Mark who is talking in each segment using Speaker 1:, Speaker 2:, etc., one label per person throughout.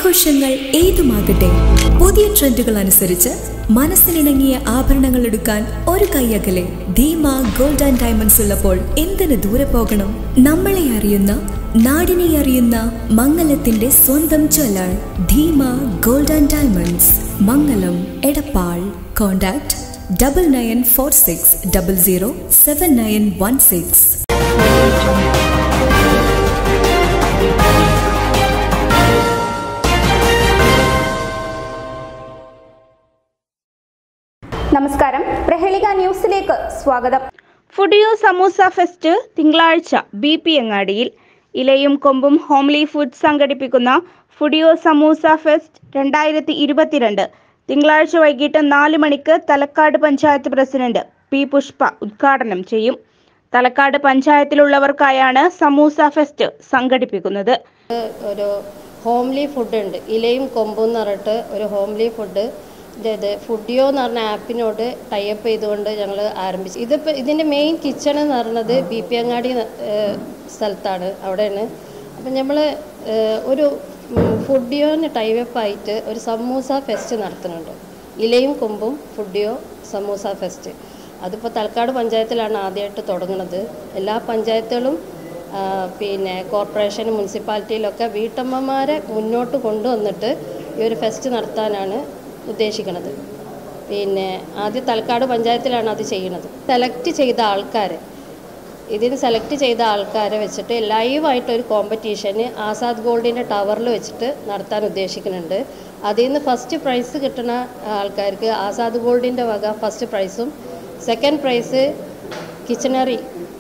Speaker 1: ആഘോഷങ്ങൾ ഏതുമാകട്ടെ പുതിയ ട്രെൻഡുകൾ അനുസരിച്ച് മനസ്സിനിണങ്ങിയ ആഭരണങ്ങൾ എടുക്കാൻ ഒരു കൈയകലെ ധീമ ഗോൾഡ് ആൻഡ് ഡയമണ്ട്സ് ഉള്ളപ്പോൾ എന്തിനു ദൂരെ പോകണം നമ്മളെ അറിയുന്ന നാടിനെ അറിയുന്ന മംഗലത്തിന്റെ സ്വന്തം jeweller Dheema gold and diamonds Mangalam Edappal contact double nine four six double zero seven nine one six
Speaker 2: നമസ്കാരം പ്രഹേളിക ന്യൂസിലേക്ക് സ്വാഗതം
Speaker 3: ഫുഡിയോ സമൂസ ഫെസ്റ്റ് തിങ്കളാഴ്ച ബി പി അങ്ങാടിയിൽ ഇലയും കൊമ്പും ഹോംലി ഫുഡ് സംഘടിപ്പിക്കുന്ന ഫുഡിയോ സമൂസ ഫെസ്റ്റ് രണ്ടായിരത്തി ഇരുപത്തിരണ്ട് തിങ്കളാഴ്ച വൈകിട്ട് നാല് മണിക്ക് തലക്കാട് പഞ്ചായത്ത് പ്രസിഡന്റ് പി പുഷ്പ ഉദ്ഘാടനം ചെയ്യും തലക്കാട് പഞ്ചായത്തിലുള്ളവർക്കായാണ് സമൂസ ഫെസ്റ്റ് സംഘടിപ്പിക്കുന്നത്
Speaker 4: ഒരു ഹോംലി ഫുഡ് ഉണ്ട് ഇലയും കൊമ്പും എന്ന് പറഞ്ഞിട്ട് ഒരു ഹോംലി ഫുഡ് ഇത് ഫുഡിയോ എന്ന് പറഞ്ഞ ആപ്പിനോട് ടൈപ്പ് ചെയ്തുകൊണ്ട് ഞങ്ങൾ ആരംഭിച്ചു ഇതിപ്പോൾ ഇതിൻ്റെ മെയിൻ കിച്ചൺ എന്ന് പറയുന്നത് ബി പി അങ്ങാടി ഏഹ്, സ്ഥലത്താണ് അവിടെയാണ് അപ്പം നമ്മൾ ഒരു ഫുഡിയോന് ടൈപ്പ് ആയിട്ട് ഒരു സമൂസ ഫെസ്റ്റ് നടത്തുന്നുണ്ട് ഇലയും കൊമ്പും ഫുഡിയോ സമൂസ ഫെസ്റ്റ് അതിപ്പോൾ തലക്കാട് പഞ്ചായത്തിലാണ് ആദ്യമായിട്ട് തുടങ്ങുന്നത് എല്ലാ പഞ്ചായത്തുകളും ആ, പിന്നെ കോർപ്പറേഷൻ മുനിസിപ്പാലിറ്റിയിലൊക്കെ വീട്ടമ്മമാരെ മുന്നോട്ട് കൊണ്ടുവന്നിട്ട് ഈ ഒരു ഫെസ്റ്റ് നടത്താനാണ് ഉദ്ദേശിക്കുന്നത് പിന്നെ ആദ്യം തലക്കാട് പഞ്ചായത്തിലാണ് അത് ചെയ്യുന്നത് സെലക്ട് ചെയ്ത ആൾക്കാർ ഇതിന് സെലക്ട് ചെയ്ത ആൾക്കാരെ വെച്ചിട്ട് ലൈവായിട്ട് ഒരു കോമ്പറ്റീഷന് ആസാദ് ഗോൾഡിൻ്റെ ടവറിൽ വെച്ചിട്ട് നടത്താൻ ഉദ്ദേശിക്കുന്നുണ്ട് അതിൽ നിന്ന് ഫസ്റ്റ് പ്രൈസ് കിട്ടുന്ന ആൾക്കാർക്ക് ആസാദ് ഗോൾഡിൻ്റെ വക ഫസ്റ്റ് പ്രൈസും സെക്കൻഡ് പ്രൈസ് കിച്ചണറി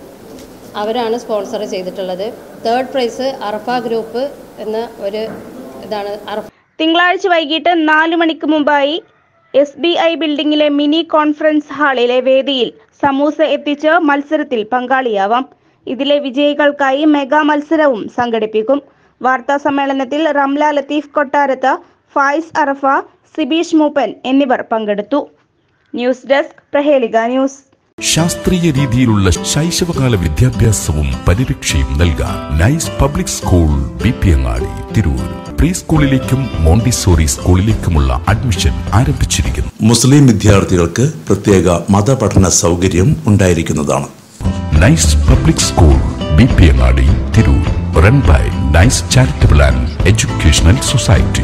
Speaker 4: അവരാണ് സ്പോൺസർ ചെയ്തിട്ടുള്ളത് തേർഡ് പ്രൈസ് അറഫ ഗ്രൂപ്പ് എന്ന ഒരു ഇതാണ് അറഫ
Speaker 3: തിങ്കളാഴ്ച വൈകിട്ട് നാല് മണിക്ക് മുമ്പായി എസ് ബി ഐ ബിൽഡിംഗിലെ മിനി കോൺഫറൻസ് ഹാളിലെ വേദിയിൽ സമൂസ എത്തിച്ച് മത്സരത്തിൽ പങ്കാളിയാവാം ഇതിലെ വിജയികൾക്കായി മെഗാ മത്സരവും സംഘടിപ്പിക്കും വാർത്താ സമ്മേളനത്തിൽ റംല ലത്തീഫ് കൊട്ടാരത്ത് ഫായിസ് അറഫ സിബീഷ് മൂപ്പൻ എന്നിവർ പങ്കെടുത്തു ന്യൂസ് ഡെസ്ക് പ്രഹേളിക ന്യൂസ്
Speaker 5: ശാസ്ത്രീയ രീതിയിലുള്ള ശൈശവകാല വിദ്യാഭ്യാസവും പരിരക്ഷയും നൽകാൻ nice public school B P Angadi Tirur pre സ്കൂളിലേക്കും മോണ്ടിസോറി സ്കൂളിലേക്കുമുള്ള അഡ്മിഷൻ ആരംഭിച്ചിരിക്കുന്നു
Speaker 6: മുസ്ലിം വിദ്യാർത്ഥികൾക്ക് പ്രത്യേക മതപഠന സൗകര്യം ഉണ്ടായിരിക്കുന്നതാണ്
Speaker 5: nice public school B P Angadi Tirur run by nice charitable and educational society